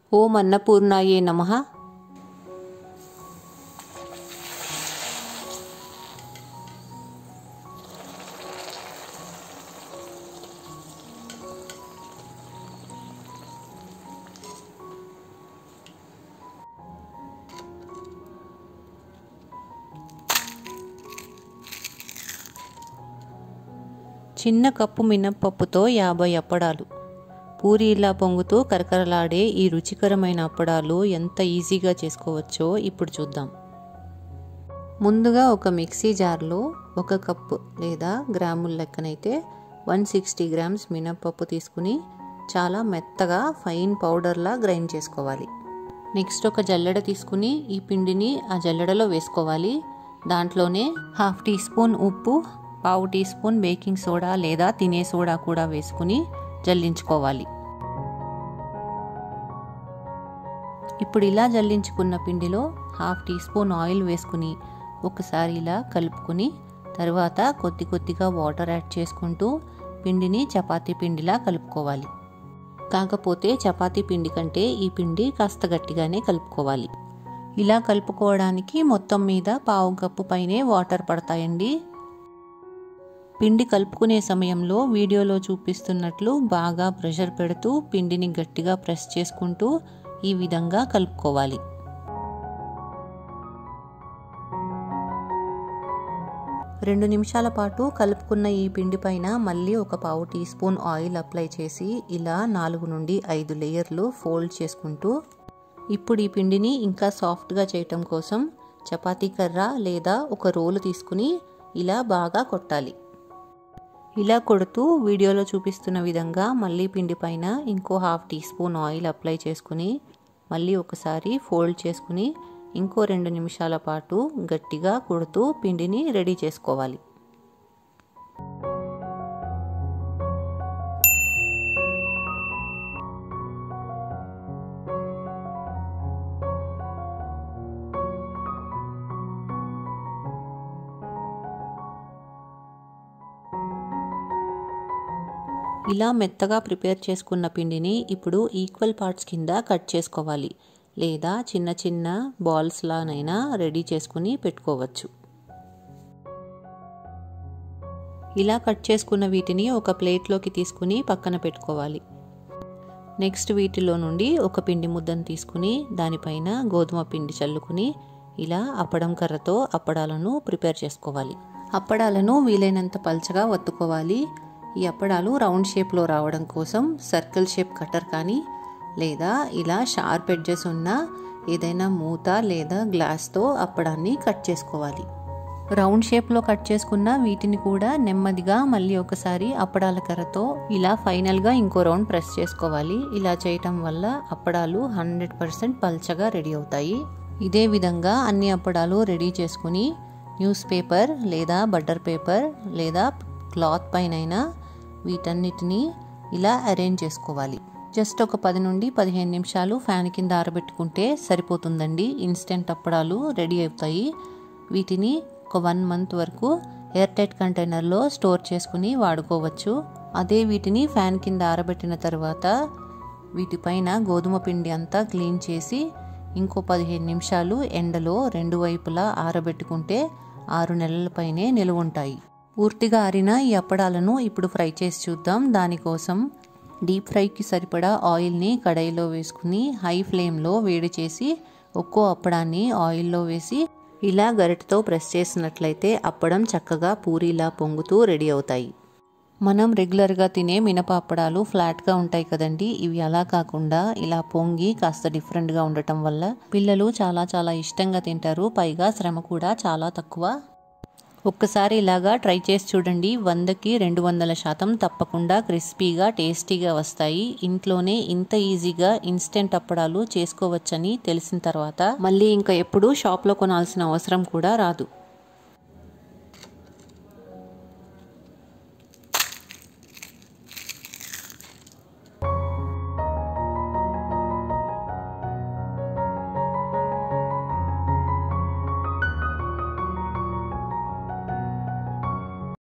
ఓం అన్నపూర్ణాయే నమ చిన్న కప్పు మినప్పప్పుతో యాభై అప్పడాలు పూరీలా పొంగుతూ కరకరలాడే ఈ రుచికరమైన అప్పడాలు ఎంత ఈజీగా చేసుకోవచ్చో ఇప్పుడు చూద్దాం ముందుగా ఒక మిక్సీ జార్లో ఒక కప్పు లేదా గ్రాముల లెక్కనైతే వన్ సిక్స్టీ గ్రామ్స్ మినప్పప్పు తీసుకుని చాలా మెత్తగా ఫైన్ పౌడర్లా గ్రైండ్ చేసుకోవాలి నెక్స్ట్ ఒక జల్లెడ తీసుకుని ఈ పిండిని ఆ జల్లెడలో వేసుకోవాలి దాంట్లోనే హాఫ్ టీ స్పూన్ ఉప్పు పావు టీ స్పూన్ బేకింగ్ సోడా లేదా తినే సోడా కూడా వేసుకుని జల్లించుకోవాలి ఇప్పుడు ఇలా జల్లించుకున్న పిండిలో హాఫ్ టీ స్పూన్ ఆయిల్ వేసుకుని ఒకసారి ఇలా కలుపుకుని తర్వాత కొద్ది కొద్దిగా వాటర్ యాడ్ చేసుకుంటూ పిండిని చపాతీ పిండిలా కలుపుకోవాలి కాకపోతే చపాతీ పిండి కంటే ఈ పిండి కాస్త గట్టిగానే కలుపుకోవాలి ఇలా కలుపుకోవడానికి మొత్తం మీద పావు కప్పు పైనే వాటర్ పడతాయండి పిండి కలుపుకునే సమయంలో వీడియోలో చూపిస్తున్నట్లు బాగా ప్రెషర్ పెడుతూ పిండిని గట్టిగా ప్రెస్ చేసుకుంటూ ఈ విధంగా కలుపుకోవాలి రెండు నిమిషాల పాటు కలుపుకున్న ఈ పిండి పైన మళ్ళీ ఒక పావు టీ స్పూన్ ఆయిల్ అప్లై చేసి ఇలా నాలుగు నుండి ఐదు లేయర్లు ఫోల్డ్ చేసుకుంటూ ఇప్పుడు ఈ పిండిని ఇంకా సాఫ్ట్గా చేయటం కోసం చపాతీ కర్ర లేదా ఒక రోలు తీసుకుని ఇలా బాగా కొట్టాలి ఇలా కొడుతూ వీడియోలో చూపిస్తున్న విధంగా మళ్ళీ పిండి పైన ఇంకో half teaspoon oil apply చేసుకుని మళ్ళీ ఒకసారి ఫోల్డ్ చేసుకుని ఇంకో రెండు నిమిషాల పాటు గట్టిగా కొడుతూ పిండిని రెడీ చేసుకోవాలి ఇలా మెత్తగా ప్రిపేర్ చేసుకున్న పిండిని ఇప్పుడు ఈక్వల్ పార్ట్స్ కింద కట్ చేసుకోవాలి లేదా చిన్న చిన్న బాల్స్ లానైనా రెడీ చేసుకుని పెట్టుకోవచ్చు ఇలా కట్ చేసుకున్న వీటిని ఒక ప్లేట్లోకి తీసుకుని పక్కన పెట్టుకోవాలి నెక్స్ట్ వీటిలో నుండి ఒక పిండి ముద్దను తీసుకుని దానిపైన గోధుమ పిండి చల్లుకుని ఇలా అప్పడం కర్రతో అప్పడాలను ప్రిపేర్ చేసుకోవాలి అప్పడాలను వీలైనంత పల్చగా వత్తుకోవాలి ఈ అప్పడాలు రౌండ్ షేప్లో రావడం కోసం సర్కిల్ షేప్ కటర్ కానీ లేదా ఇలా షార్ప్ ఎడ్జెస్ ఉన్న ఏదైనా మూత లేదా గ్లాస్తో అప్పడాన్ని కట్ చేసుకోవాలి రౌండ్ షేప్లో కట్ చేసుకున్న వీటిని కూడా నెమ్మదిగా మళ్ళీ ఒకసారి అప్పడాల కర్రతో ఇలా ఫైనల్గా ఇంకో రౌండ్ ప్రెస్ చేసుకోవాలి ఇలా చేయటం వల్ల అప్పడాలు హండ్రెడ్ పర్సెంట్ పల్చగా రెడీ అవుతాయి ఇదే విధంగా అన్ని అప్పడాలు రెడీ చేసుకుని న్యూస్ పేపర్ లేదా బటర్ పేపర్ లేదా క్లాత్ పైనైనా వీటన్నిటిని ఇలా అరేంజ్ చేసుకోవాలి జస్ట్ ఒక పది నుండి పదిహేను నిమిషాలు ఫ్యాన్ కింద ఆరబెట్టుకుంటే సరిపోతుందండి ఇన్స్టెంట్ అప్పడాలు రెడీ అవుతాయి వీటిని ఒక వన్ మంత్ వరకు ఎయిర్ టైట్ కంటైనర్లో స్టోర్ చేసుకుని వాడుకోవచ్చు అదే వీటిని ఫ్యాన్ కింద ఆరబెట్టిన తర్వాత వీటిపైన గోధుమ పిండి అంతా క్లీన్ చేసి ఇంకో పదిహేను నిమిషాలు ఎండలో రెండు వైపులా ఆరబెట్టుకుంటే ఆరు నెలల పైనే నిలువ ఉంటాయి పూర్తిగా ఆరిన ఈ అప్పడాలను ఇప్పుడు ఫ్రై చేసి చూద్దాం దానికోసం డీప్ ఫ్రైకి సరిపడా ఆయిల్ని కడాయిలో వేసుకుని హై ఫ్లేమ్లో వేడి చేసి ఒక్కో అప్పడాన్ని ఆయిల్లో వేసి ఇలా గరిటతో ప్రెస్ చేసినట్లయితే అప్పడం చక్కగా పూరీలా పొంగుతూ రెడీ అవుతాయి మనం రెగ్యులర్గా తినే మినప అప్పడాలు ఫ్లాట్గా ఉంటాయి కదండి ఇవి అలా కాకుండా ఇలా పొంగి కాస్త డిఫరెంట్గా ఉండటం వల్ల పిల్లలు చాలా చాలా ఇష్టంగా తింటారు పైగా శ్రమ కూడా చాలా తక్కువ ఒక్కసారి ఇలాగా ట్రై చేసి చూడండి వందకి రెండు వందల శాతం తప్పకుండా క్రిస్పీగా టేస్టీగా వస్తాయి ఇంట్లోనే ఇంత ఈజీగా ఇన్స్టెంట్ అప్పడాలు చేసుకోవచ్చని తెలిసిన తర్వాత మళ్ళీ ఇంకా ఎప్పుడూ షాప్లో కొనాల్సిన అవసరం కూడా రాదు